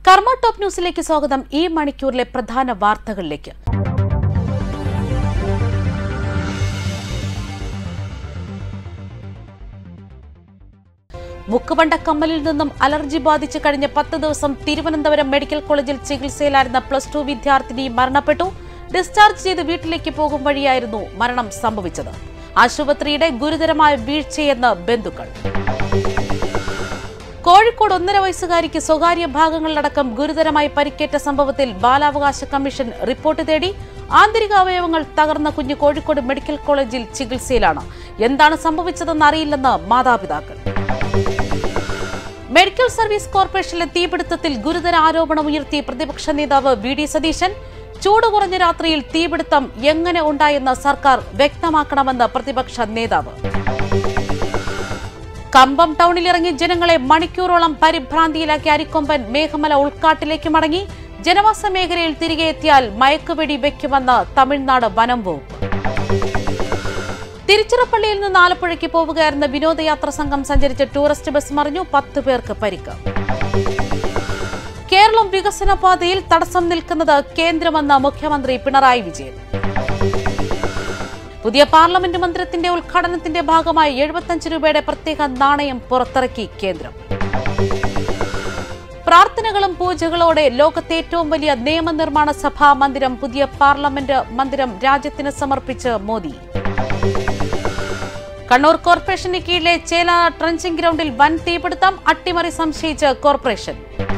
കർമ്മ ടോപ്പ് ന്യൂസിലേക്ക് സ്വാഗതം ഈ മണിക്കൂറിലെ പ്രധാന വാർത്തകളിലേക്ക് മുക്കുപണ്ട കമ്മലിൽ നിന്നും അലർജി ബാധിച്ച് കഴിഞ്ഞ പത്ത് ദിവസം തിരുവനന്തപുരം മെഡിക്കൽ കോളേജിൽ ചികിത്സയിലായിരുന്ന പ്ലസ് ടു വിദ്യാർത്ഥിനി മരണപ്പെട്ടു ഡിസ്ചാർജ് ചെയ്ത് വീട്ടിലേക്ക് പോകും വഴിയായിരുന്നു മരണം സംഭവിച്ചത് ആശുപത്രിയുടെ ഗുരുതരമായ വീഴ്ചയെന്ന് ബന്ധുക്കൾ കോഴിക്കോട് ഒന്നര വയസ്സുകാരിക്ക് സ്വകാര്യ ഭാഗങ്ങളിലടക്കം ഗുരുതരമായി പരിക്കേറ്റ സംഭവത്തിൽ ബാലാവകാശ കമ്മീഷൻ റിപ്പോർട്ട് തേടി ആന്തരിക അവയവങ്ങൾ തകർന്ന കുഞ്ഞ് കോഴിക്കോട് മെഡിക്കൽ കോളേജിൽ ചികിത്സയിലാണ് എന്താണ് സംഭവിച്ചതെന്ന് അറിയില്ലെന്ന് മാതാപിതാക്കൾ മെഡിക്കൽ സർവീസ് കോർപ്പറേഷനിലെ തീപിടുത്തത്തിൽ ഗുരുതര ആരോപണമുയർത്തി പ്രതിപക്ഷ നേതാവ് വി ഡി സതീശൻ ചൂട് കുറഞ്ഞ രാത്രിയിൽ തീപിടുത്തം എങ്ങനെ ഉണ്ടായെന്ന് സർക്കാർ വ്യക്തമാക്കണമെന്ന് പ്രതിപക്ഷ നേതാവ് കമ്പം ടൗണിലിറങ്ങി ജനങ്ങളെ മണിക്കൂറോളം പരിഭ്രാന്തിയിലാക്കി അരിക്കൊമ്പൻ മേഘമല ഉൾക്കാട്ടിലേക്ക് മടങ്ങി ജനവാസ മേഖലയിൽ തിരികെ എത്തിയാൽ മയക്കുവെടി വെക്കുമെന്ന് തമിഴ്നാട് വനം വകുപ്പ് തിരുച്ചിറപ്പള്ളിയിൽ നിന്ന് ആലപ്പുഴയ്ക്ക് പോവുകയായിരുന്ന വിനോദയാത്ര സംഘം സഞ്ചരിച്ച ടൂറിസ്റ്റ് ബസ് മറിഞ്ഞു പത്ത് പേർക്ക് പരിക്ക് കേരളം വികസന പാതയിൽ തടസ്സം നിൽക്കുന്നത് കേന്ദ്രമെന്ന് മുഖ്യമന്ത്രി പിണറായി വിജയൻ പുതിയ പാർലമെന്റ് മന്ദിരത്തിന്റെ ഉദ്ഘാടനത്തിന്റെ ഭാഗമായി എഴുപത്തഞ്ച് രൂപയുടെ പ്രത്യേക നാണയം പുറത്തിറക്കി കേന്ദ്രം പ്രാർത്ഥനകളും പൂജകളോടെ ലോകത്തെ ഏറ്റവും വലിയ നിയമനിർമ്മാണ സഭാ മന്ദിരം പുതിയ പാർലമെന്റ് മന്ദിരം രാജ്യത്തിന് സമർപ്പിച്ച് മോദി കണ്ണൂർ കോർപ്പറേഷന് കീഴിലെ ചേല ട്രഞ്ചിംഗ് ഗ്രൗണ്ടിൽ വൻ തീപിടുത്തം അട്ടിമറി സംശയിച്ച് കോർപ്പറേഷൻ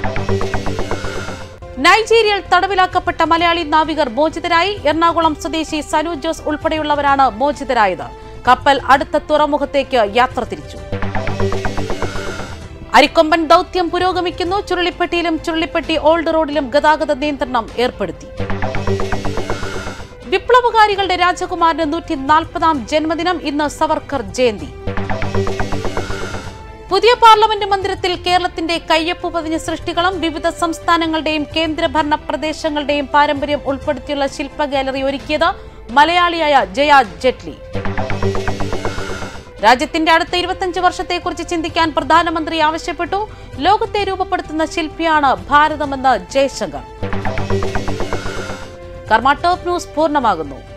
നൈജീരിയയിൽ തടവിലാക്കപ്പെട്ട മലയാളി നാവികർ മോചിതരായി എറണാകുളം സ്വദേശി സനു ജോസ് ഉൾപ്പെടെയുള്ളവരാണ് മോചിതരായത് കപ്പൽ അടുത്ത തുറമുഖത്തേക്ക് യാത്ര തിരിച്ചു അരിക്കൊമ്പൻ ദൗത്യം പുരോഗമിക്കുന്നു ചുരുളിപ്പെട്ടിയിലും ചുരുളിപ്പെട്ടി ഓൾഡ് റോഡിലും ഗതാഗത നിയന്ത്രണം ഏർപ്പെടുത്തി വിപ്ലവകാരികളുടെ രാജകുമാരന് നൂറ്റി നാൽപ്പതാം ജന്മദിനം ഇന്ന് സവർക്കർ ജയന്തി പുതിയ പാർലമെന്റ് മന്ദിരത്തിൽ കേരളത്തിന്റെ കയ്യൊപ്പ് പതിഞ്ഞ സൃഷ്ടികളും വിവിധ സംസ്ഥാനങ്ങളുടെയും കേന്ദ്രഭരണ പ്രദേശങ്ങളുടെയും പാരമ്പര്യം ഉൾപ്പെടുത്തിയുള്ള ശില്പ ഗാലറി ഒരുക്കിയത് മലയാളിയായ ജയ ജെറ്റ്ലി രാജ്യത്തിന്റെ അടുത്ത ഇരുപത്തിയഞ്ച് വർഷത്തെക്കുറിച്ച് ചിന്തിക്കാൻ പ്രധാനമന്ത്രി ആവശ്യപ്പെട്ടു ലോകത്തെ രൂപപ്പെടുത്തുന്ന ശില്പിയാണ് ഭാരതമെന്ന് ജയശങ്കർ കർമ്മ ടോപ്പ് ന്യൂസ് പൂർണ്ണമാകുന്നു